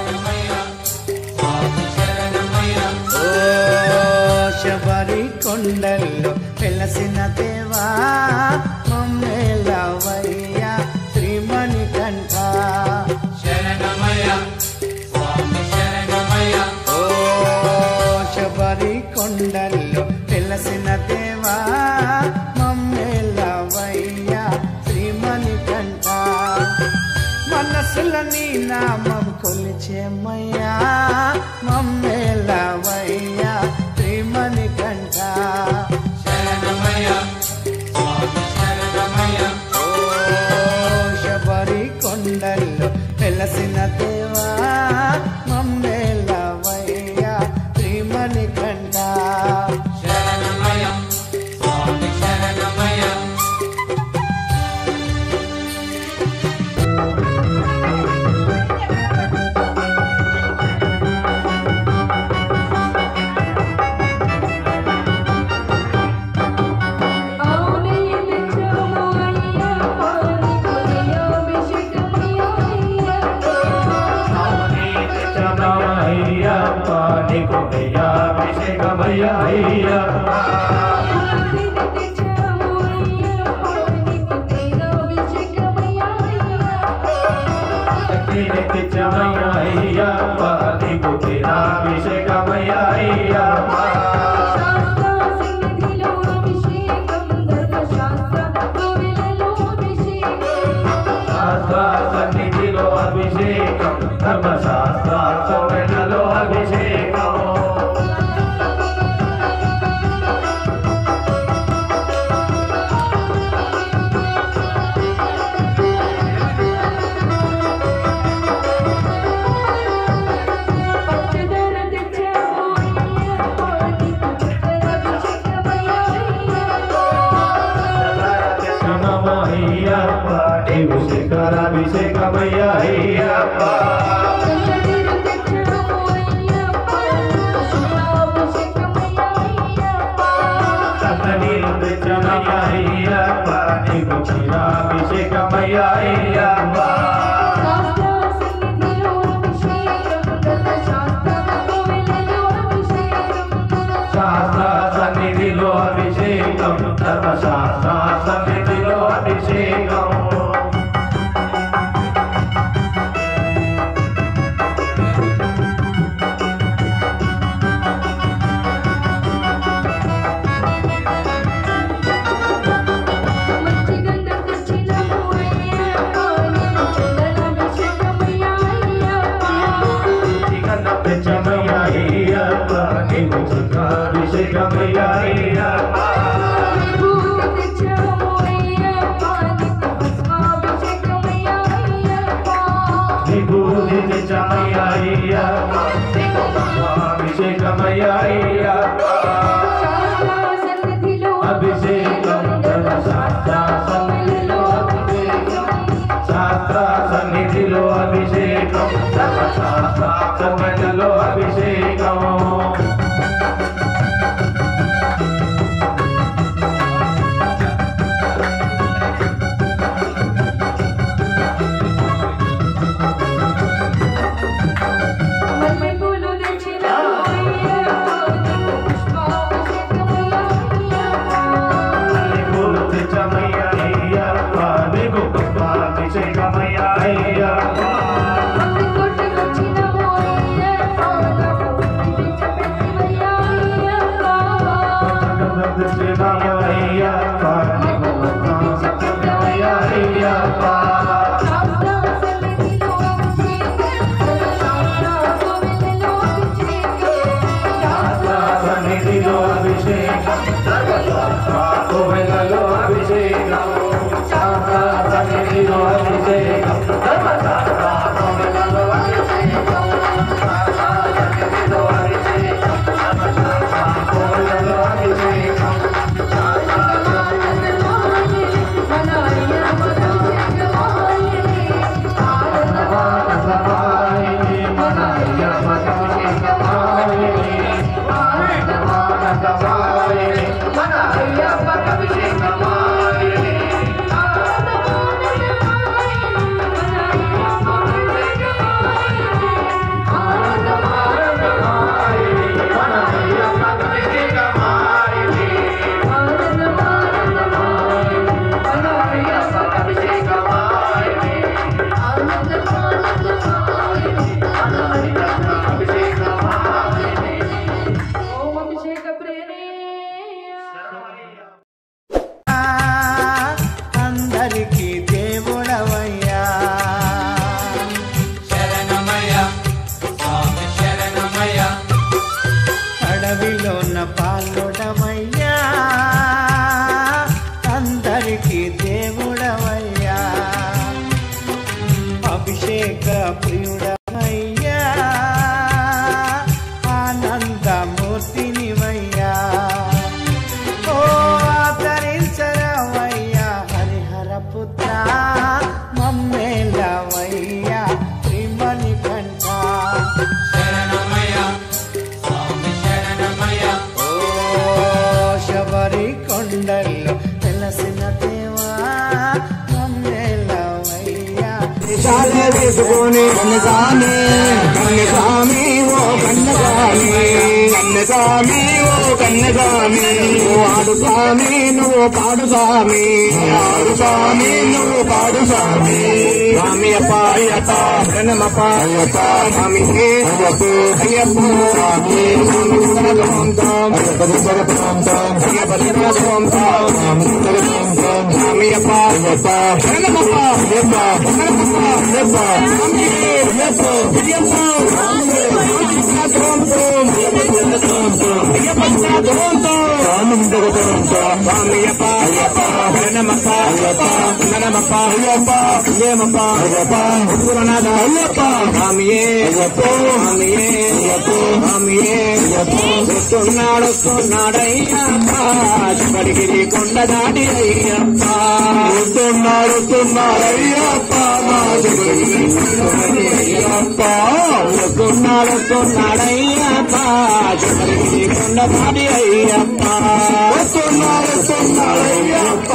ఓ శబరి కొండల్లో వెలసిన దేవా మమ్మేలవయ్యా శ్రీమణి కంఠ ఓ శబరి కొండల్లో వెలసిన దేవా మమ్మేలవయ్యా శ్రీమణి కంఠ మనసుల నీ నామం కొలిచేమయ్యా మమ్మేలవయ్యా శ్రీమణి కంఠ ఓ శబరి కొండల్లో వెలసిన దేవా మమ్మేలవయ్యా శ్రీమణి కంఠ సన్నిధిలో అభిషేకం ధర్మశాస్త్రార్థలో అభిషేకం శిఖరమయ్యప్ప నీవు శిఖరాభిషేకమయ్యప్ప సతనీలు తెచ్చమయ్యప్ప నీకు క్షీరాభిషేకమయ్యప్ప శాస్త్ర సన్నిధిలో అభిషేకం ధర్మశాస్త్ర సన్నిధిలో అభిషేకం చికన్న తెచ్చమయ్యప్ప నీకు శిఖరాభిషేకమయ్యప్ప విభూతి తెచ్చమయ్యప్ప నీకు అభిషేకమయ్యప్ప అభిషేకం ధర్మశాస్త్ర సన్నిధిలో అభిషేకం శాస్త్ర సన్నిధిలో అభిషేకం ధర్మశాస్త్ర సన్నిధిలో అభిషేకం పూలు తెచ్చమయ్యప్ప నీకు పుష్పాభిషేకమయ్యప్ప వచ్చిన వేసుకొని కన్నస్వామి కన్నస్వామి ఓ కన్నస్వామి కన్నస్వామి ఓ కన్నస్వామి ఓ ఆడు స్వామి నువ్వు పాడు స్వామి ఆడు స్వామి నువ్వు పాడు స్వామి స్వామి అప్ప అయ్యప్ప ప్రణమప్ప అయ్యప్ప స్వామి అయ్యప్ప అయ్యప్ప స్వామి అయ్యప్ప స్వామి అప్ప అయ్యప్ప ప్రణమప్ప అయ్యప్ప ప్రణమప్ప అయ్యప్ప స్వామి అయ్యప్ప వస్తున్నాడు వస్తున్నాడయ్యా పడిగిరి కొండ దాటి అయ్యప్ప వస్తున్నాడు వస్తున్నాడయ్యప్ప అయ్యప్ప వస్తున్నాడు వస్తున్నాడయ్యప్ప పడిగిరి కొండ దాటి అయ్యప్ప వస్తున్నాడు వస్తున్నాడయ్యప్ప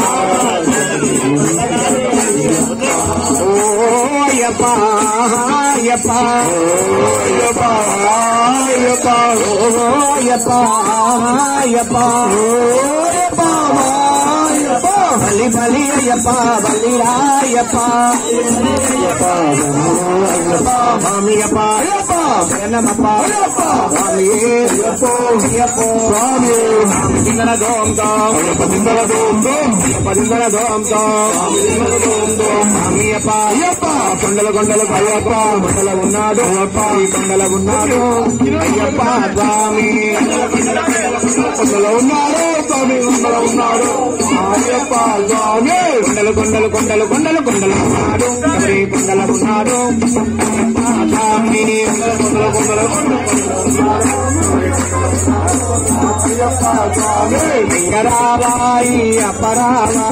ఓ అయ్యప్ప అయ్యప్ప అయ్యప్ప అయ్యప్ప ఓ అయ్యప్ప అయ్యప్ప ఓ అయ్యప్ప అయ్యప్ప బలి బలి అయ్యప్ప బలి అయ్యప్ప అయ్యప్ప అయ్యప్ప స్వామియప్ప అయ్యప్ప జనమప్ప అయ్యప్ప స్వామి అయ్యప్ప అయ్యప్ప స్వామి స్వామి సింగన దోం దోం అయ్యప్ప సింగన దోం దోం అయ్యప్ప సింగన దోం దోం సింగన దోం దోం స్వామియప్ప అయ్యప్ప కొండల కొండల అయ్యప్ప కొండల ఉన్నాడు అయ్యప్ప ఈ కొండల ఉన్నాడు అయ్యప్ప స్వామి కొండల ఉన్నాడు స్వామి కొండల ఉన్నాడు అయ్యప్ప స్వామి కొండలు కొండలు కొండలు కొండలు కొండలు ఉన్నాడు ఎవరి కొండల ఉన్నాడు అయ్యప్ప స్వామి కొండలు కొండలు కొండలు అయ్యప్ప స్వామి లింగరాబాయి అపరావా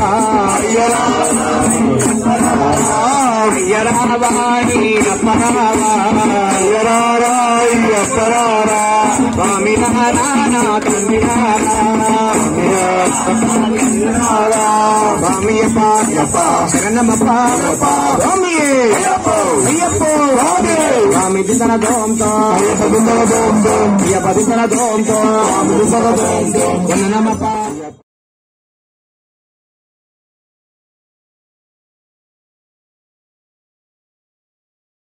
అయ్యరాబాయి అపరావా అయ్యరారాయి అపరారా స్వామి నారాయణ తండ్రి స్వామియప్ప శరణమప్ప స్వామి అయ్యప్ప స్వామి దిశన దోంతో అయ్యప్ప దిశన దోంతో అయ్యప్ప దిశన దోంతో స్వామి దిశన దోంతో వందనమప్ప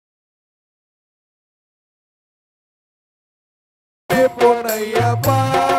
పొన్నయ్యప్ప